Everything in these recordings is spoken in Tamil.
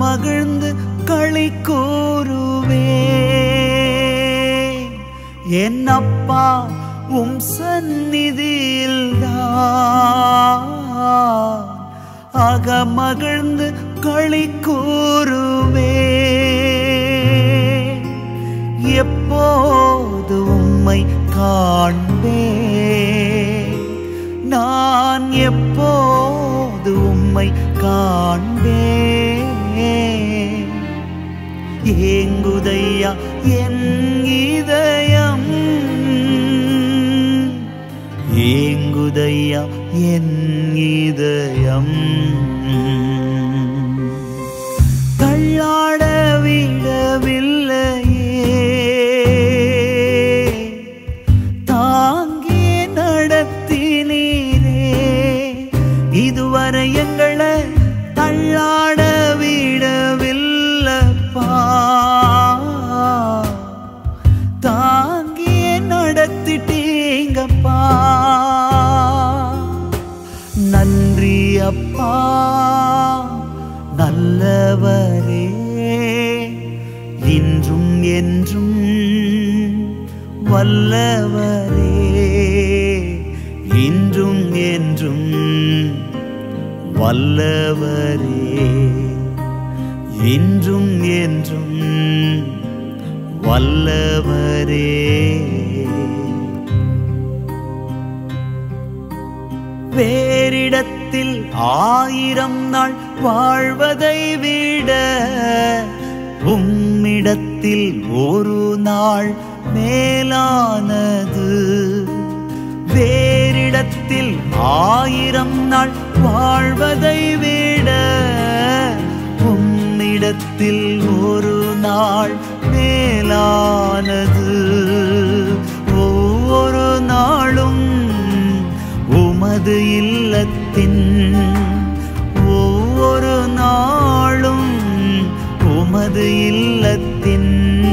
அகமகிழ்ந்து களி கூறுவே என் அப்பா உம் சந்நிதியில் அகமகிழ்ந்து களி கூறுவே எப்போது உம்மை காண்பே நான் எப்போது உம்மை காண்பே ஏங்குதையா என் இதயம் ஏங்குதையா என் இதயம் தள்ளாட விடவில்லையே தாங்கிய நடத்தினீரே இதுவரை எங்களை தள்ளாட விடவில்லப்பா தாங்கிய நடத்திட்டீங்கப்பா நன்றி அப்பா நல்லவரே இன்றும் என்றும் வல்லவரே இன்றும் என்றும் வல்லவரே இன்றும் என்றும் வல்லவரே வேறிடத்தில் ஆயிரம் நாள் வாழ்வதை விட உம்மிடத்தில் ஒரு நாள் மேலானது வேறிடத்தில் ஆயிரம் நாள் வாழ்வதை விட உம்மிடத்தில் ஒரு நாள் மேலானது ஒவ்வொரு நாளும் உமது இல்லத்தின் ஒவ்வொரு நாளும் உமது இல்லத்தின்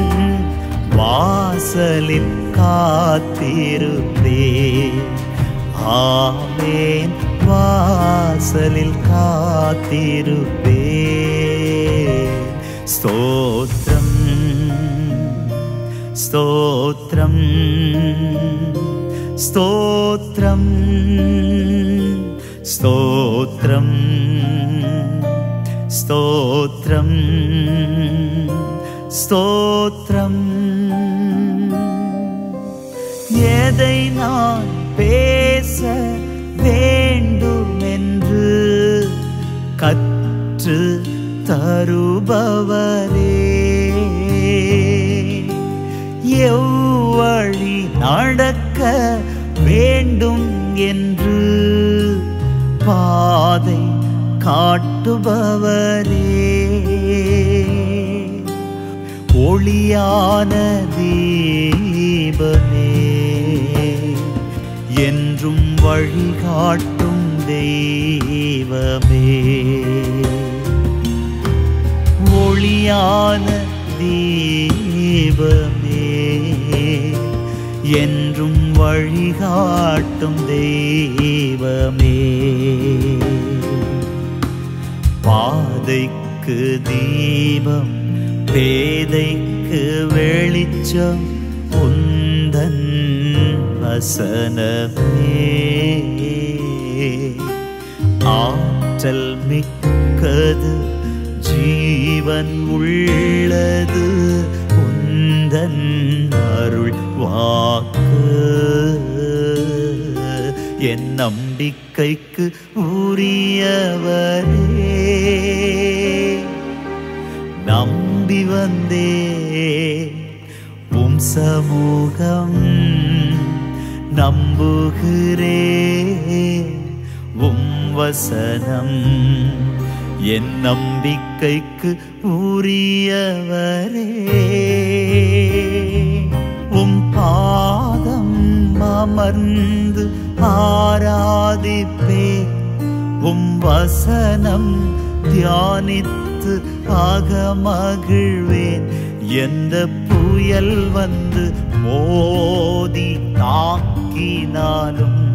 வாசலில் காத்திருப்பே ஆமேன் வாசலில் காத்திருப்பே ஸ்தோத்திரம் ஸ்தோத்திரம் ஸ்தோத்திரம் ஸ்தோத்திரம் ஸ்தோத்திரம் ஸ்தோத்திரம் எதை நான் பேச வேண்டுமென்று கற்று தருபவரே எவ்வழி நடக்க வேண்டும் என்று பாதை காட்டுபவரே ஒளியான தீபமே என்றும் வழிகாட்டும் தெய்வமே ஒளியான தீபமே என்றும் வழிகாட்டும் தெய்வமே பாதைக்கு தீபம் பேதைக்கு வெளிச்சம் உந்தன் வசனமே ஆற்றல் மிக்கது ஜீவன் உள்ளது உந்தன் அருள் வாக்கு என் நம்பிக்கைக்கு உரியவரே நம்பி வந்தே உம் சமூகம் நம்புகிறே உம் வசனம் என் நம்பிக்கைக்கு உரியவரே உம் பாதம் அமர்ந்து ஆராதிப்பே உம் வசனம் தியானித்து ஆக மகிழ்வேன் எந்த புயல் வந்து மோதி தாக்கினாலும்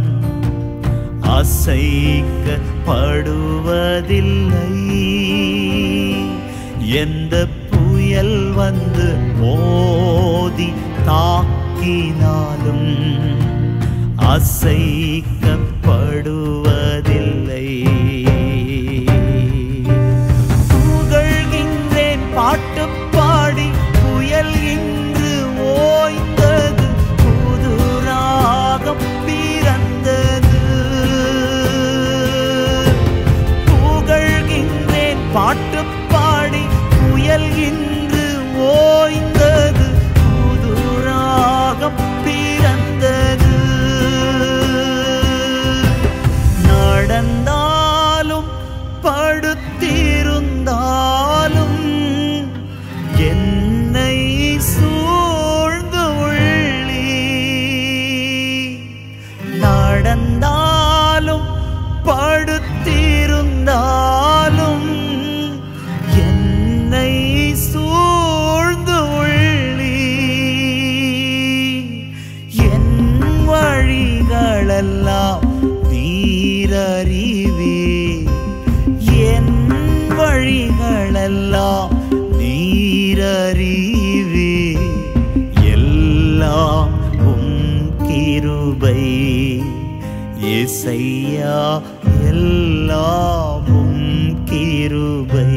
அசைக்கப்படுவதில்லை எந்த புயல் வந்து மோதி தாக்கினாலும் அசைக்கப்படுவதில்லை புகழ்கின்றேன் பாட்டு பாடி புயல் இன்று ஓய்ந்தது புது ராகம் பிறந்தது புகழ்கின்றேன் பாட்டு பாடி புயல் இன்று ஓய்ந்தது புது ராகம் பிறந்தது நடந்தாலும் படுத்திருந்தாலும் என்னை சூழ்ந்து உள்ளி நடந்தாலும் படுத்திருந்தாலும் என்னை சூழ்ந்து உள்ளி என் வழிகளெல்லாம் நீரறிவே என் வழிகளெல்லாம் நீரறிவே எல்லாம் உம் கிருபை இசையா எல்லாம் உம் கிருபை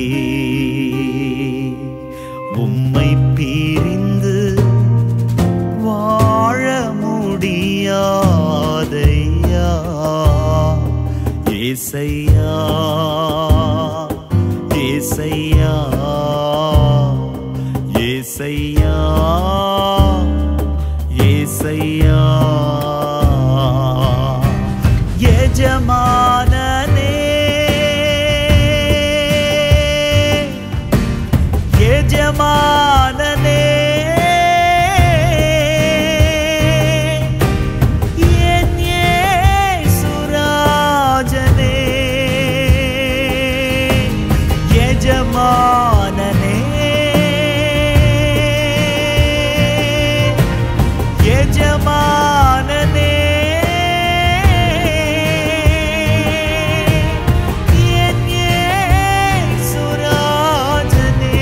உம்மை பிரிந்து வாழ முடியாதையா ஏசையா ஏசையா ஏசையா ஏசையா எஜமானனே எஜமானனே என் இயேசுராஜனே எஜமானனே எஜமானனே என் இயேசுராஜனே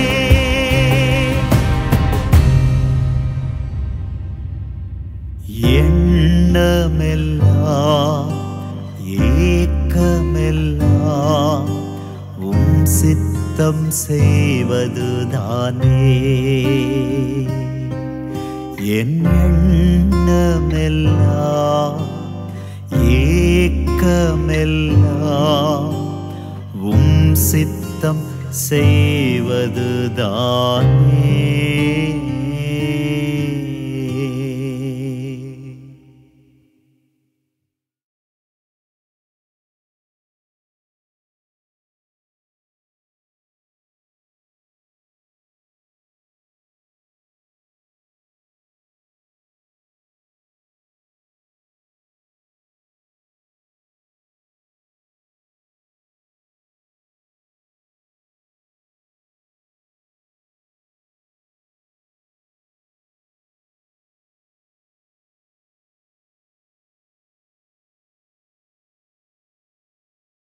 எண்ணமெல்லாம் ஏக்கமெல்லாம் உம் சித்தம் செய்வதுதானே என் எண்ணமெல்லாம் ஏக்கமெல்லாம் உம் சித்தம் செய்வதுதானே